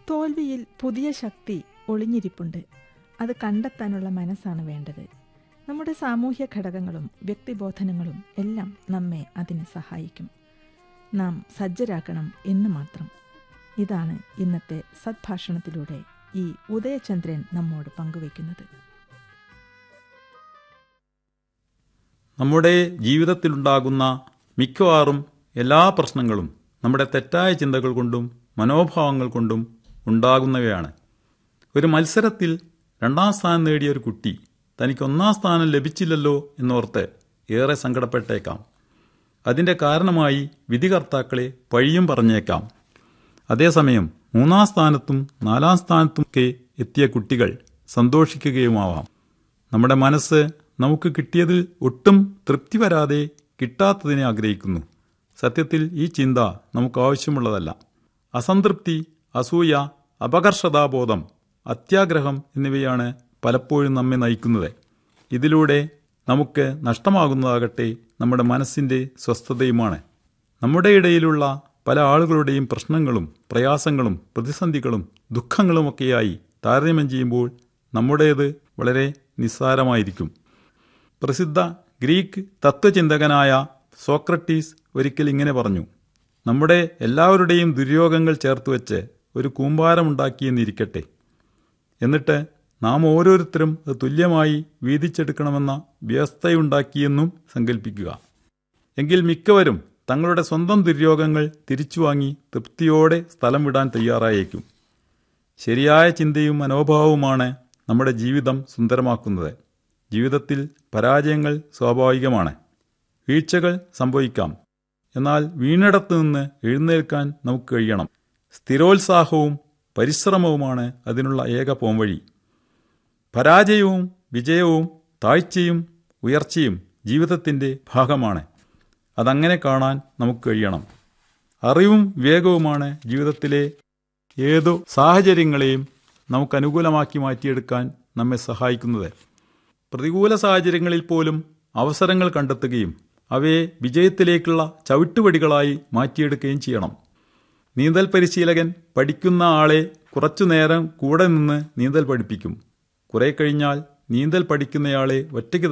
തോൽവിയിൽ പുതിയ ശക്തി ഒളിഞ്ഞിരിപ്പുണ്ട് അത് കണ്ടെത്താനുള്ള മനസ്സാണ് വേണ്ടത് നമ്മുടെ സാമൂഹ്യ ഘടകങ്ങളും വ്യക്തിബോധനങ്ങളും എല്ലാം നമ്മെ അതിന് സഹായിക്കും നാം സജ്ജരാക്കണം എന്ന് മാത്രം ഇതാണ് ഇന്നത്തെ സദ്ഭാഷണത്തിലൂടെ ഈ ഉദയചന്ദ്രൻ നമ്മോട് പങ്കുവയ്ക്കുന്നത് നമ്മുടെ ജീവിതത്തിലുണ്ടാകുന്ന മിക്കവാറും എല്ലാ പ്രശ്നങ്ങളും നമ്മുടെ തെറ്റായ ചിന്തകൾ കൊണ്ടും മനോഭാവങ്ങൾ കൊണ്ടും ഉണ്ടാകുന്നവയാണ് ഒരു മത്സരത്തിൽ രണ്ടാം സ്ഥാനം നേടിയ ഒരു കുട്ടി തനിക്ക് ഒന്നാം സ്ഥാനം ലഭിച്ചില്ലല്ലോ എന്നോർത്ത് ഏറെ സങ്കടപ്പെട്ടേക്കാം അതിന്റെ കാരണമായി വിധികർത്താക്കളെ പഴിയും പറഞ്ഞേക്കാം അതേസമയം മൂന്നാം സ്ഥാനത്തും നാലാം സ്ഥാനത്തുമൊക്കെ എത്തിയ കുട്ടികൾ സന്തോഷിക്കുകയുമാവാം നമ്മുടെ മനസ്സ് നമുക്ക് കിട്ടിയതിൽ ഒട്ടും തൃപ്തി വരാതെ കിട്ടാത്തതിനെ ആഗ്രഹിക്കുന്നു സത്യത്തിൽ ഈ ചിന്ത നമുക്ക് ആവശ്യമുള്ളതല്ല അസംതൃപ്തി അസൂയ അപകർഷതാബോധം അത്യാഗ്രഹം എന്നിവയാണ് പലപ്പോഴും നമ്മെ നയിക്കുന്നത് ഇതിലൂടെ നമുക്ക് നഷ്ടമാകുന്നതാകട്ടെ നമ്മുടെ മനസ്സിന്റെ സ്വസ്ഥതയുമാണ് നമ്മുടെ ഇടയിലുള്ള പല ആളുകളുടെയും പ്രശ്നങ്ങളും പ്രയാസങ്ങളും പ്രതിസന്ധികളും ദുഃഖങ്ങളുമൊക്കെയായി താരതമ്യം ചെയ്യുമ്പോൾ നമ്മുടേത് വളരെ നിസ്സാരമായിരിക്കും പ്രസിദ്ധ ഗ്രീക്ക് തത്വചിന്തകനായ സോക്രട്ടീസ് ഒരിക്കൽ ഇങ്ങനെ പറഞ്ഞു നമ്മുടെ എല്ലാവരുടെയും ദുര്യോഗങ്ങൾ ചേർത്തുവെച്ച് ഒരു കൂമ്പാരമുണ്ടാക്കിയെന്നിരിക്കട്ടെ എന്നിട്ട് നാം ഓരോരുത്തരും അത് തുല്യമായി വീതിച്ചെടുക്കണമെന്ന വ്യവസ്ഥയുണ്ടാക്കിയെന്നും സങ്കല്പിക്കുക എങ്കിൽ മിക്കവരും തങ്ങളുടെ സ്വന്തം ദുര്യോഗങ്ങൾ തിരിച്ചുവാങ്ങി തൃപ്തിയോടെ സ്ഥലം വിടാൻ തയ്യാറായേക്കും ശരിയായ ചിന്തയും മനോഭാവവുമാണ് നമ്മുടെ ജീവിതം സുന്ദരമാക്കുന്നത് ജീവിതത്തിൽ പരാജയങ്ങൾ സ്വാഭാവികമാണ് വീഴ്ചകൾ സംഭവിക്കാം എന്നാൽ വീണിടത്ത് നിന്ന് എഴുന്നേൽക്കാൻ നമുക്ക് കഴിയണം സ്ഥിരോത്സാഹവും പരിശ്രമവുമാണ് അതിനുള്ള ഏക പോംവഴി പരാജയവും വിജയവും താഴ്ചയും ഉയർച്ചയും ജീവിതത്തിന്റെ ഭാഗമാണ് അതങ്ങനെ കാണാൻ നമുക്ക് കഴിയണം അറിവും വിവേകവുമാണ് ജീവിതത്തിലെ ഏതു സാഹചര്യങ്ങളെയും നമുക്ക് അനുകൂലമാക്കി മാറ്റിയെടുക്കാൻ നമ്മെ സഹായിക്കുന്നത് പ്രതികൂല സാഹചര്യങ്ങളിൽ പോലും അവസരങ്ങൾ കണ്ടെത്തുകയും അവയെ വിജയത്തിലേക്കുള്ള ചവിട്ടുപടികളായി മാറ്റിയെടുക്കുകയും ചെയ്യണം നീന്തൽ പരിശീലകൻ പഠിക്കുന്ന ആളെ കുറച്ചുനേരം കൂടെ നിന്ന് നീന്തൽ പഠിപ്പിക്കും കുറെ കഴിഞ്ഞാൽ നീന്തൽ പഠിക്കുന്നയാളെ ഒറ്റയ്ക്ക്